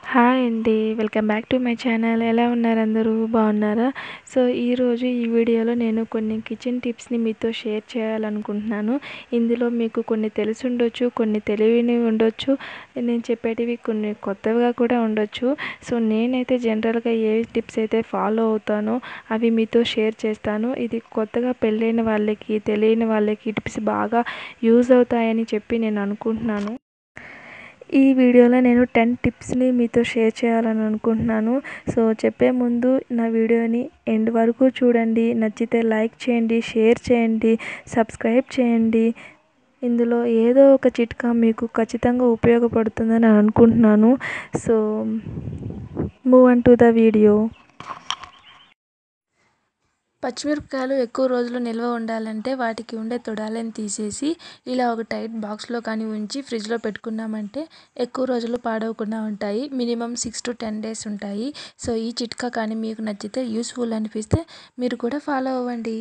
hi అండి welcome back to my channel ఎలా ఉన్నారు అందరూ బాగున్నారా సో ఈరోజు ఈ వీడియోలో నేను కొన్ని కిచెన్ టిప్స్ని మీతో షేర్ చేయాలనుకుంటున్నాను ఇందులో మీకు కొన్ని తెలిసి ఉండొచ్చు కొన్ని తెలియని ఉండొచ్చు నేను చెప్పేటివి కొన్ని కొత్తగా కూడా ఉండొచ్చు సో నేనైతే జనరల్గా ఏ టిప్స్ అయితే ఫాలో అవుతానో అవి మీతో షేర్ చేస్తాను ఇది కొత్తగా పెళ్ళైన వాళ్ళకి తెలియని వాళ్ళకి టిప్స్ బాగా యూజ్ అవుతాయని చెప్పి నేను అనుకుంటున్నాను ఈ వీడియోలో నేను టెన్ టిప్స్ని మీతో షేర్ చేయాలని అనుకుంటున్నాను సో చెప్పే ముందు నా వీడియోని ఎండ్ వరకు చూడండి నచ్చితే లైక్ చేయండి షేర్ చేయండి సబ్స్క్రైబ్ చేయండి ఇందులో ఏదో ఒక చిట్కా మీకు ఖచ్చితంగా ఉపయోగపడుతుందని అనుకుంటున్నాను so move on to the video పచ్చిమిరపకాయలు ఎక్కువ రోజులు నిల్వ ఉండాలంటే వాటికి ఉండే తొడాలని తీసేసి ఇలా ఒక టైట్ బాక్స్లో కానీ ఉంచి ఫ్రిడ్జ్లో పెట్టుకున్నామంటే ఎక్కువ రోజులు పాడవకుండా ఉంటాయి minimum six to ten days ఉంటాయి సో ఈ చిట్కా కానీ మీకు నచ్చితే యూస్ఫుల్ అనిపిస్తే మీరు కూడా ఫాలో అవ్వండి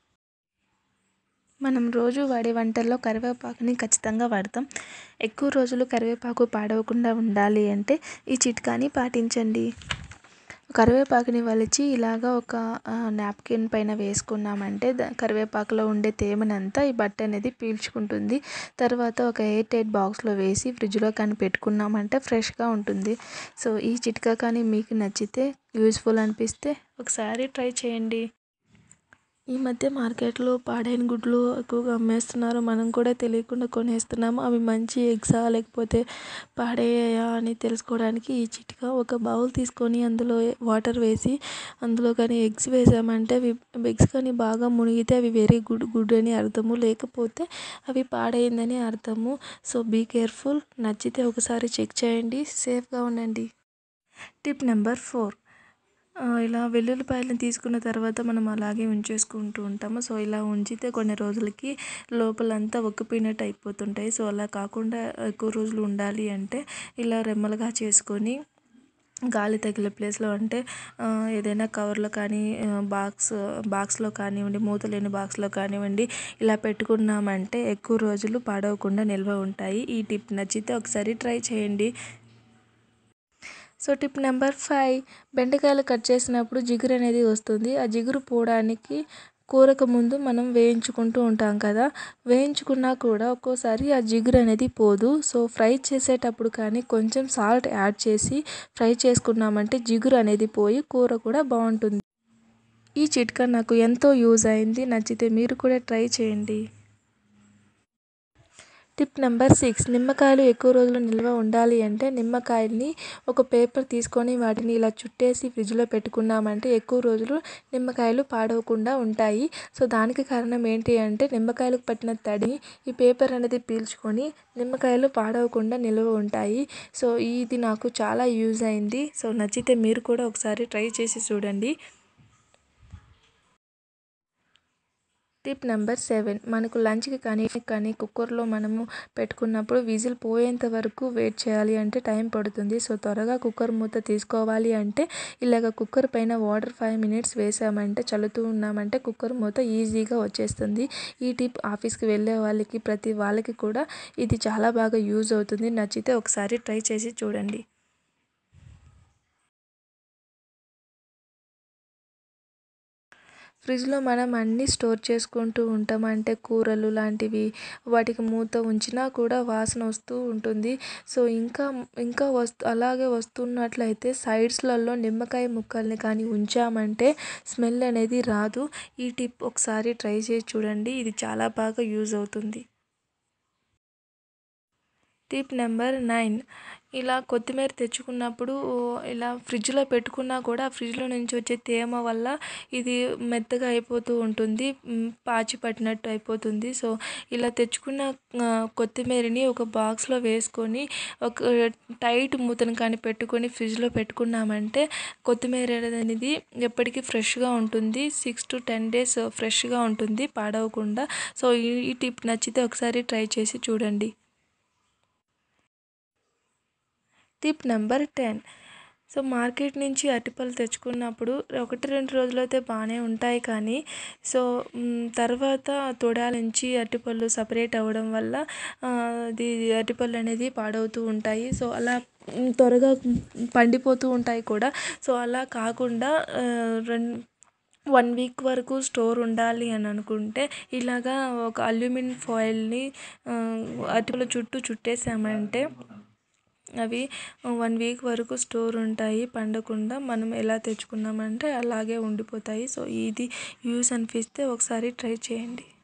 మనం రోజు వాడే వంటల్లో కరివేపాకుని ఖచ్చితంగా వాడతాం ఎక్కువ రోజులు కరివేపాకు పాడవకుండా ఉండాలి అంటే ఈ చిట్కాని పాటించండి కరివేపాకుని వలిచి ఇలాగా ఒక నాప్కిన్ పైన వేసుకున్నామంటే కరివేపాకులో ఉండే తేమనంతా ఈ బట్ట అనేది పీల్చుకుంటుంది తర్వాత ఒక ఎయిర్ టైట్ బాక్స్లో వేసి ఫ్రిడ్జ్లో కానీ పెట్టుకున్నామంటే ఫ్రెష్గా ఉంటుంది సో ఈ చిట్కా కానీ మీకు నచ్చితే యూస్ఫుల్ అనిపిస్తే ఒకసారి ట్రై చేయండి ఈ మధ్య మార్కెట్లో పాడైన గుడ్లు ఎక్కువగా అమ్మేస్తున్నారు మనం కూడా తెలియకుండా కొనేస్తున్నాము అవి మంచి ఎగ్సా లేకపోతే పాడయ్యాయా అని తెలుసుకోవడానికి ఈ చిట్కా ఒక బౌల్ తీసుకొని అందులో వాటర్ వేసి అందులో కానీ ఎగ్స్ వేసామంటే అవి ఎగ్స్ కానీ బాగా మునిగితే అవి వెరీ గుడ్ గుడ్ అని అర్థము లేకపోతే అవి పాడైందని అర్థము సో బీ కేర్ఫుల్ నచ్చితే ఒకసారి చెక్ చేయండి సేఫ్గా ఉండండి టిప్ నెంబర్ ఫోర్ ఇలా వెల్లుల్లిపాయలను తీసుకున్న తర్వాత మనం అలాగే ఉంచేసుకుంటూ ఉంటాము సో ఇలా ఉంచితే కొన్ని రోజులకి లోపలంతా ఒక్కిపోయినట్టు అయిపోతుంటాయి సో అలా కాకుండా ఎక్కువ రోజులు ఉండాలి అంటే ఇలా రెమ్మలుగా చేసుకొని గాలి తగిలే ప్లేస్లో అంటే ఏదైనా కవర్లో కానీ బాక్స్ బాక్స్లో కానివ్వండి మూత లేని బాక్స్లో కానివ్వండి ఇలా పెట్టుకున్నామంటే ఎక్కువ రోజులు పాడవకుండా నిల్వ ఉంటాయి ఈ టిప్ నచ్చితే ఒకసారి ట్రై చేయండి సో టిప్ నెంబర్ ఫైవ్ బెండకాయలు కట్ చేసినప్పుడు జిగురు అనేది వస్తుంది ఆ జిగురు పోవడానికి కూరకు ముందు మనం వేయించుకుంటూ ఉంటాం కదా వేయించుకున్నా కూడా ఒక్కోసారి ఆ జిగురు అనేది పోదు సో ఫ్రై చేసేటప్పుడు కానీ కొంచెం సాల్ట్ యాడ్ చేసి ఫ్రై చేసుకున్నామంటే జిగురు అనేది పోయి కూర కూడా బాగుంటుంది ఈ చిట్కా నాకు ఎంతో యూజ్ అయింది నచ్చితే మీరు కూడా ట్రై చేయండి టిప్ నెంబర్ సిక్స్ నిమ్మకాయలు ఎక్కువ రోజులు నిల్వ ఉండాలి అంటే నిమ్మకాయల్ని ఒక పేపర్ తీసుకొని వాటిని ఇలా చుట్టేసి ఫ్రిడ్జ్లో పెట్టుకున్నామంటే ఎక్కువ రోజులు నిమ్మకాయలు పాడవకుండా ఉంటాయి సో దానికి కారణం ఏంటి అంటే నిమ్మకాయలకు పట్టిన తడి ఈ పేపర్ అనేది పీల్చుకొని నిమ్మకాయలు పాడవకుండా నిల్వ ఉంటాయి సో ఇది నాకు చాలా యూజ్ అయింది సో నచ్చితే మీరు కూడా ఒకసారి ట్రై చేసి చూడండి టిప్ నెంబర్ సెవెన్ మనకు లంచ్కి కానీ కానీ కుక్కర్లో మనము పెట్టుకున్నప్పుడు విజిల్ పోయేంత వరకు వెయిట్ చేయాలి అంటే టైం పడుతుంది సో త్వరగా కుక్కర్ మూత తీసుకోవాలి అంటే ఇలాగ కుక్కర్ పైన వాటర్ ఫైవ్ మినిట్స్ వేసామంటే చల్లుతూ ఉన్నామంటే కుక్కర్ మూత ఈజీగా వచ్చేస్తుంది ఈ టిప్ ఆఫీస్కి వెళ్ళే వాళ్ళకి ప్రతి వాళ్ళకి కూడా ఇది చాలా బాగా యూజ్ అవుతుంది నచ్చితే ఒకసారి ట్రై చేసి చూడండి ఫ్రిడ్జ్లో మనం అన్నీ స్టోర్ చేసుకుంటూ ఉంటాం అంటే కూరలు లాంటివి వాటికి మూత ఉంచినా కూడా వాసన వస్తూ ఉంటుంది సో ఇంకా ఇంకా వస్తు అలాగే వస్తున్నట్లయితే సైడ్స్లలో నిమ్మకాయ ముక్కల్ని కానీ ఉంచామంటే స్మెల్ అనేది రాదు ఈ టిప్ ఒకసారి ట్రై చేసి చూడండి ఇది చాలా బాగా యూజ్ అవుతుంది టిప్ నెంబర్ నైన్ ఇలా కొత్తిమీర తెచ్చుకున్నప్పుడు ఇలా ఫ్రిడ్జ్లో పెట్టుకున్నా కూడా ఫ్రిడ్జ్లో నుంచి వచ్చే తేమ వల్ల ఇది మెత్తగా అయిపోతూ ఉంటుంది పాచి పట్టినట్టు అయిపోతుంది సో ఇలా తెచ్చుకున్న కొత్తిమీరని ఒక బాక్స్లో వేసుకొని ఒక టైట్ మూతను కానీ పెట్టుకొని ఫ్రిడ్జ్లో పెట్టుకున్నామంటే కొత్తిమీర అనేది ఎప్పటికీ ఫ్రెష్గా ఉంటుంది సిక్స్ టు టెన్ డేస్ ఫ్రెష్గా ఉంటుంది పాడవకుండా సో ఈ టిప్ నచ్చితే ఒకసారి ట్రై చేసి చూడండి tip number ten so market నుంచి అరటిపళ్ళు తెచ్చుకున్నప్పుడు ఒకటి రెండు రోజులైతే బాగానే ఉంటాయి కానీ సో మ్, తర్వాత తొడాల నుంచి అరటిపళ్ళు సపరేట్ అవ్వడం వల్ల ఆ, అది అరటిపళ్ళు అనేది పాడవుతూ ఉంటాయి సో అలా త్వరగా పండిపోతూ ఉంటాయి కూడా సో అలా కాకుండా రెం వన్ వీక్ వరకు స్టోర్ ఉండాలి అని అనుకుంటే ఇలాగా ఒక అల్యూమినియం ఫాయిల్ని అటుకుల చుట్టూ చుట్టేసామంటే అవి వన్ వీక్ వరకు స్టోర్ ఉంటాయి పండకుండా మనం ఎలా తెచ్చుకున్నామంటే అలాగే ఉండిపోతాయి సో ఇది యూస్ అనిపిస్తే ఒకసారి ట్రై చేయండి